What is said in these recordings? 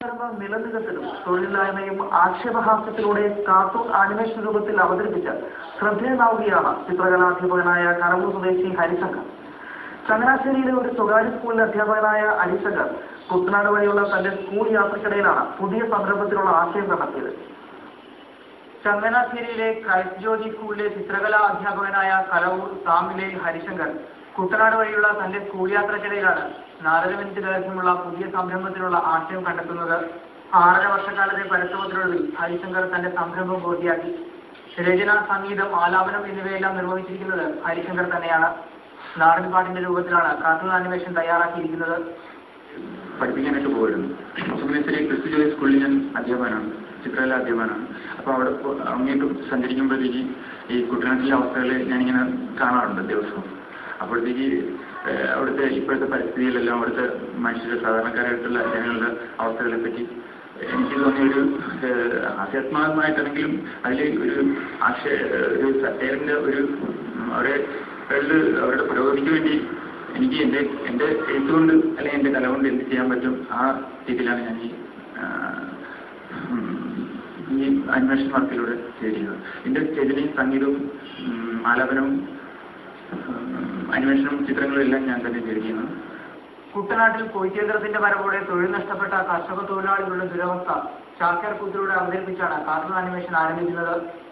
ചേർന്ന നിലനിൽക്കലും തൊഴിലില്ലായ്മയും ആക്ഷേപഹാസ്യത്തിലൂടെ cartoon animation രൂപത്തിൽ അവതരിപ്പിച്ച് ശ്രദ്ധേയനാവുകയാണ് ചിത്രകലാധ്യാപകനായ കറവൂർ സ്വദേശി ഹരിശങ്കർ ചങ്ങനാശ്ശേരിയിലെ ഒരു സ്വകാര്യ സ്കൂളിലെ അധ്യാപകനായ ഹരിശങ്കർ കുട്ടനാട് വഴിയുള്ള തന്റെ സ്കൂൾ യാത്രക്കിടയിലാണ് പുതിയ സംരംഭത്തിലുള്ള ആശയം കണ്ടെത്തിയത് ചങ്ങനാശ്ശേരിയിലെ ക്രൈസ്റ്റ് ജോർജി സ്കൂളിലെ ചിത്രകലാ അധ്യാപകനായ കലവൂർ സാമിലെ ഹരിശങ്കർ കുട്ടനാട് വഴിയുള്ള തന്റെ സ്കൂൾ യാത്രക്കിടയിലാണ് നാലര മിനിറ്റ് ദൈർഘ്യമുള്ള പുതിയ സംരംഭത്തിലുള്ള ആശയം കണ്ടെത്തുന്നത് ആറര വർഷക്കാലത്തെ പരിശ്രമത്തിനൊടുവിൽ ഹരിശങ്കർ തന്റെ സംരംഭം പൂർത്തിയാക്കി രചന സംഗീതം ആലാപനം എന്നിവയെല്ലാം നിർവഹിച്ചിരിക്കുന്നത് ഹരിശങ്കർ തന്നെയാണ് നാടൻ പാട്ടിന്റെ രൂപത്തിലാണ് കാർട്ടൂൺ ആനിമേഷൻ തയ്യാറാക്കിയിരിക്കുന്നത് പഠിപ്പിക്കാനായിട്ട് പോയിരുന്നു സുമേശ്വരി ക്രിസ്തു ജോലി സ്കൂളിൽ ഞാൻ അധ്യാപകനാണ് ചിത്രകല അധ്യാപകനാണ് അപ്പോൾ അവിടെ പോ- അങ്ങോട്ട് സഞ്ചരിക്കുമ്പോഴത്തേക്ക് ഈ കുട്ടനാട്ടിലെ അവസ്ഥകൾ ഞാനിങ്ങനെ കാണാറുണ്ട് ദിവസവും അപ്പോഴത്തേക്ക് ഏഹ്, അവിടുത്തെ ഇപ്പോഴത്തെ പരിസ്ഥിതിയിലെല്ലാം അവിടുത്തെ മനുഷ്യരുടെ സാധാരണക്കാരായിട്ടുള്ള ജനങ്ങളുടെ അവസ്ഥകളെ പറ്റി എനിക്ക് തോന്നിയൊരു ഏഹ്, ഹാസ്യാത്മകമായിട്ടാണെങ്കിലും അതിൽ ഒരു ആശയ ഒരു സറ്റയറിന്റെ ഒരു ഉം, അവരെ അവരുടെ അവരുടെ പുരോഗതിക്ക് വേണ്ടി എനിക്ക് എൻ്റെ എൻ്റെ എഴുത്തുകൊണ്ട് അല്ലെങ്കിൽ എൻ്റെ കല കൊണ്ട് എന്ത് ചെയ്യാൻ പറ്റും ആ രീതിയിലാണ് ഞാൻ ഈ ആ, ഉം, ഈ അന്വേഷണ വർക്കിലൂടെ ചെയ്തിരിക്കുന്നത് എൻ്റെ രചനയും സംഗീതവും ഉം, ആലാപനവും ഉം, അന്വേഷണവും ചിത്രങ്ങളും എല്ലാം ഞാൻ തന്നെ ചെയ്തിരിക്കുന്നത് കുട്ടനാട്ടിൽ കൊയ്ത്തേന്ദ്രത്തിന്റെ വരവോടെ തൊഴിൽ നഷ്ടപ്പെട്ട കർഷക തൊഴിലാളികളുടെ ദുരവസ്ഥ ചാക്യാർ കൂത്തിലൂടെ അവതരിപ്പിച്ചാണ് കാർട്ടൂൺ ആനിമേഷൻ ആരംഭിക്കുന്നത്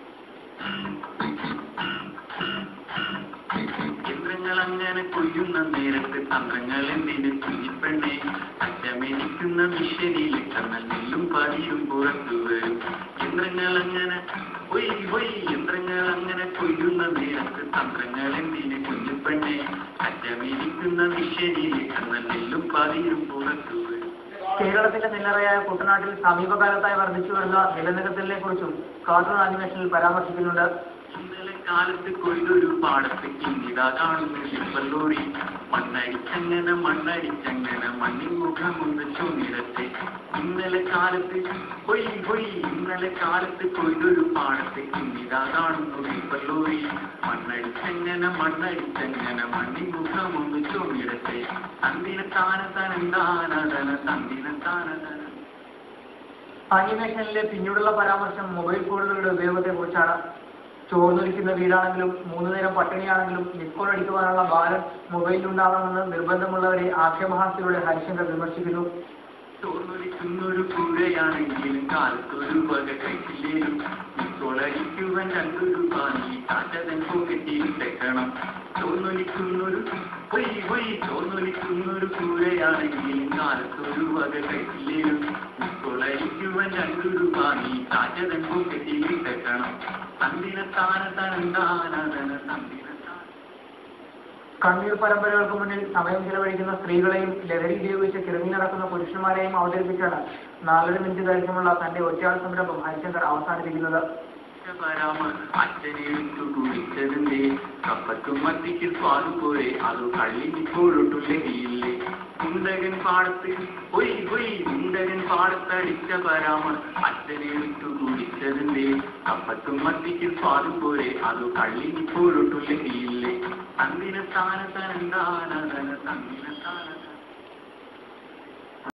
ചിത്രങ്ങൾ അങ്ങനെ കൊയ്യുന്ന നേരത്ത് തന്ത്രങ്ങൾ എന്തിന് കുഞ്ഞിപ്പെണ്ണെ അറ്റമേടിക്കുന്ന മിഷനിൽ കണ്ണൽ നെല്ലും പതിയും പുറത്തു വരും യന്ത്രങ്ങൾ അങ്ങനെ ഒയ് ഒയ് യന്ത്രങ്ങൾ അങ്ങനെ കൊയ്യുന്ന നേരത്ത് തന്ത്രങ്ങൾ എന്തിന് കുഞ്ഞിപ്പെണ്ണെ അറ്റമേടിക്കുന്ന മിഷനിൽ കണ്ണൽ നെല്ലും പതിയും പുറത്തു വരും കേരളത്തിന്റെ നെല്ലറയായ കുട്ടനാട്ടിൽ സമീപകാലത്തായി വർദ്ധിച്ചു വരുന്ന നിലനികത്തലിനെ കുറിച്ചും കാർട്ടൂൺ ആനിമേഷനിൽ പരാമർശിക്കുന്നുണ്ട് ഇന്നലെ കാലത്ത് കൊയ്തൊരു പാടത്ത് ഇന്നിതാ കാണുന്നു ഷിപ്പല്ലൂറി മണ്ണടിച്ചങ്ങനെ മണ്ണടിച്ചങ്ങനെ മണ്ണിൻ മുഖമൊന്ന് ചുമിടത്തെ ഇന്നലെ കാലത്ത് കൊയ് കൊയ് ഇന്നലെ കാലത്ത് കൊയ്തൊരു പാടത്ത് ഇന്നിതാ കാണുന്നു ഷിപ്പല്ലൂറി മണ്ണടിച്ചങ്ങനെ മണ്ണടിച്ചങ്ങനെ മണ്ണിൻ മുഖമൊന്ന് ചുമിടത്തെ തന്തിന താന തനന്താനതന തന്തിന താനതന ആനിമേഷനിലെ പിന്നീടുള്ള പരാമർശം മൊബൈൽ ഫോണുകളുടെ ഉപയോഗത്തെ കുറിച്ചാണ് ചോർന്നൊലിക്കുന്ന വീടാണെങ്കിലും മൂന്നു നേരം പട്ടിണിയാണെങ്കിലും മിസ്കോൾ അടിക്കുവാനുള്ള ബാലൻ മൊബൈലിലുണ്ടാവണമെന്ന് നിർബന്ധമുള്ളവരെ ആക്ഷേപഹാസ്യത്തിലൂടെ ഹരിശങ്കർ വിമർശിക്കുന്നു തോന്നൊലിക്കുന്നൊരു കൂടെയാണെങ്കിലും കാലത്തൊരു വക കഴിച്ചില്ലേലും കൊളടിക്കുവൻ രണ്ടൊരു പാനി കാറ്റതൻ പോകെട്ടിയിട്ടേക്കണം തോന്നൊലിക്കുന്നൊരു പൊയ് പൊയ് തോന്നൊലിക്കുന്നൊരു കൂടെയാണെങ്കിലും കാലത്തൊരു വക കഴിച്ചില്ലേലും കൊളടിക്കുവൻ രണ്ടൊരു പാനി കാറ്റതൻ പോകെട്ടിയിട്ടേക്കണം തന്തിന താന തനന്താനതന തന്തിന താന കണ്ണീർ പരമ്പരകൾക്ക് മുന്നിൽ സമയം ചെലവഴിക്കുന്ന സ്ത്രീകളെയും ലഹരി ഉപയോഗിച്ച് കിറങ്ങി നടക്കുന്ന പുരുഷന്മാരെയും അവതരിപ്പിച്ചാണ് നാലര മിനിറ്റ് ദൈർഘ്യമുള്ള തന്റെ ഒറ്റയാൾ സംരംഭം ഹരിശങ്കർ അവസാനിപ്പിക്കുന്നത് പരാമ അച്ഛനെടുത്തു കുടിച്ചതിന്റെ കപ്പത്തും മത്തിക്ക് സ്വാദു പോലെ അത് കള്ളിനിപ്പോഴൊട്ടു ലഹിയില്ലേ കുണ്ടകൻ പാടത്ത് ഒയ് ഒയ് കുണ്ടകൻ പാടത്തടിച്ച പരാമ അച്ഛനെടുത്തു കുടിച്ചതിന്റെ കപ്പത്തും മത്തിക്ക് സ്വാദു പോലെ അത് കള്ളിനിപ്പോഴൊട്ടു ലഹിയില്ലേ തന്തിന താന തനന്താന തന്തിന താന